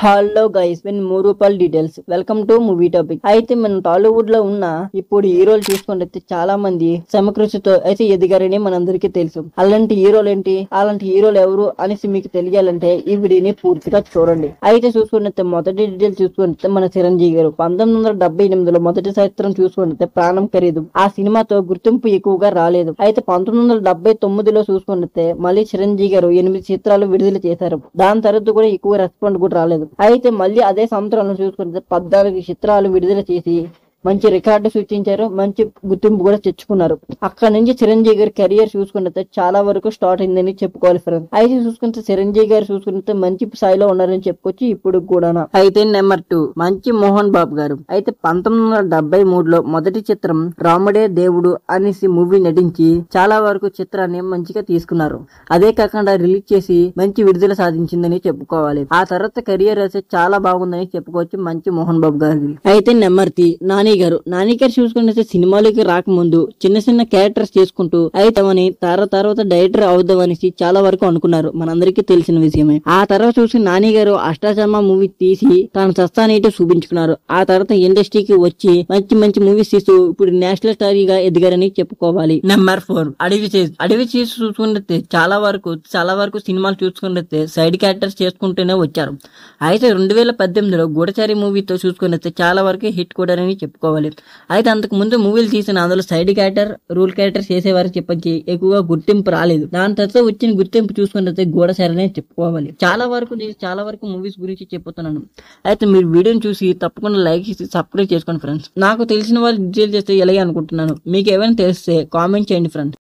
hello guys విన్ మూరూపల్ details welcome to movie topic అయితే మనం టాలీవుడ్ లో ఉన్న ఇప్పుడు హీరోలు చూసుకుంటే చాలా మంది సమకృషితో అయితే ఎదిగారని మనందరికీ తెలుసు అలాంటి హీరోలు ఏంటి అలాంటి హీరోలు ఎవరు అనేసి మీకు తెలియాలంటే ఈ వీడియోని పూర్తిగా చూడండి అయితే చూసుకుంటే మొదటి డీటెయిల్ చూసుకుంటే మన చిరంజీవి గారు పంతొమ్మిది వందల డెబ్బై ఎనిమిదిలో మొదటి సంవత్సరం చూసుకుంటే ప్రాణం ఖరీదు ఆ సినిమాతో గుర్తింపు ఎక్కువగా రాలేదు అయితే పంతొమ్మిది వందల డెబ్బై తొమ్మిదిలో చూసుకుంటే మళ్ళీ చిరంజీవి గారు ఎనిమిది చిత్రాలు విడుదల చేశారు దాని తర్వాత కూడా ఎక్కువ రెస్పాండ్ కూడా రాలేదు అయితే మళ్ళీ అదే సంవత్సరంలో చూసుకుంటే పద్నాలుగు చిత్రాలు విడుదల చేసి మంచి రికార్డు సృష్టించారు మంచి గుర్తింపు కూడా తెచ్చుకున్నారు అక్కడ నుంచి చిరంజీవి గారి కెరియర్ చూసుకుంటే చాలా వరకు స్టార్ట్ అయిందని చెప్పుకోవాలి ఫ్రెండ్స్ అయితే చూసుకుంటే చిరంజీవి గారు చూసుకుంటే మంచి స్థాయిలో ఉన్నారని చెప్పుకోవచ్చు ఇప్పుడు కూడా అయితే నెంబర్ టూ మంచి మోహన్ బాబు గారు అయితే పంతొమ్మిది వందల డెబ్బై మూడులో మొదటి చిత్రం రాముడే దేవుడు అనేసి మూవీ నటించి చాలా వరకు చిత్రాన్ని మంచిగా తీసుకున్నారు అదే కాకుండా రిలీజ్ చేసి మంచి విడుదల సాధించిందని చెప్పుకోవాలి ఆ తర్వాత కెరియర్ అయితే చాలా బాగుందని చెప్పుకోవచ్చు మంచి మోహన్ బాబు గారి అయితే నెంబర్ త్రీ నాని గారు నాని గారు చూసుకుంటే సినిమాలకి రాకముందు చిన్న చిన్న క్యారెక్టర్స్ చేసుకుంటూ అయితమని తర్వాత తర్వాత డైరెక్టర్ అవుదామనేసి చాలా వరకు అనుకున్నారు మనందరికీ తెలిసిన విషయమే ఆ తర్వాత చూసి నాని గారు అష్టాచమ్మ మూవీ తీసి తాను సస్తానేటో చూపించుకున్నారు ఆ తర్వాత ఇండస్ట్రీకి వచ్చి మంచి మంచి మూవీస్ తీస్తూ ఇప్పుడు నేషనల్ స్టారీగా ఎదిగారని చెప్పుకోవాలి నెంబర్ ఫోర్ అడవి చేసి అడవి చేసి చూసుకుంటే చాలా వరకు చాలా వరకు సినిమాలు చూసుకుంటే సైడ్ క్యారెక్టర్స్ చేసుకుంటూనే వచ్చారు అయితే రెండు వేల పద్దెనిమిదిలో గూడచారి మూవీతో చూసుకుంటే చాలా వరకు హిట్ కూడా అని చెప్పుకోవాలి అయితే అంతకు ముందు మూవీలు తీసిన అందులో సైడ్ క్యారెక్టర్ రూల్ క్యారెక్టర్ చేసేవారు చెప్పొచ్చి ఎక్కువగా గుర్తింపు రాలేదు దాని తర్వాత వచ్చిన గుర్తింపు చూసుకుంటే గూడచారి అనే చెప్పుకోవాలి చాలా వరకు నేను చాలా వరకు మూవీస్ గురించి చెప్పుతున్నాను అయితే మీరు వీడియోని చూసి తప్పకుండా లైక్ చేసి సబ్స్క్రైబ్ చేసుకోండి ఫ్రెండ్స్ నాకు తెలిసిన వాళ్ళు డీటెయిల్ చేస్తే ఎలాగే అనుకుంటున్నాను మీకు ఏమైనా తెలిస్తే కామెంట్ చేయండి ఫ్రెండ్స్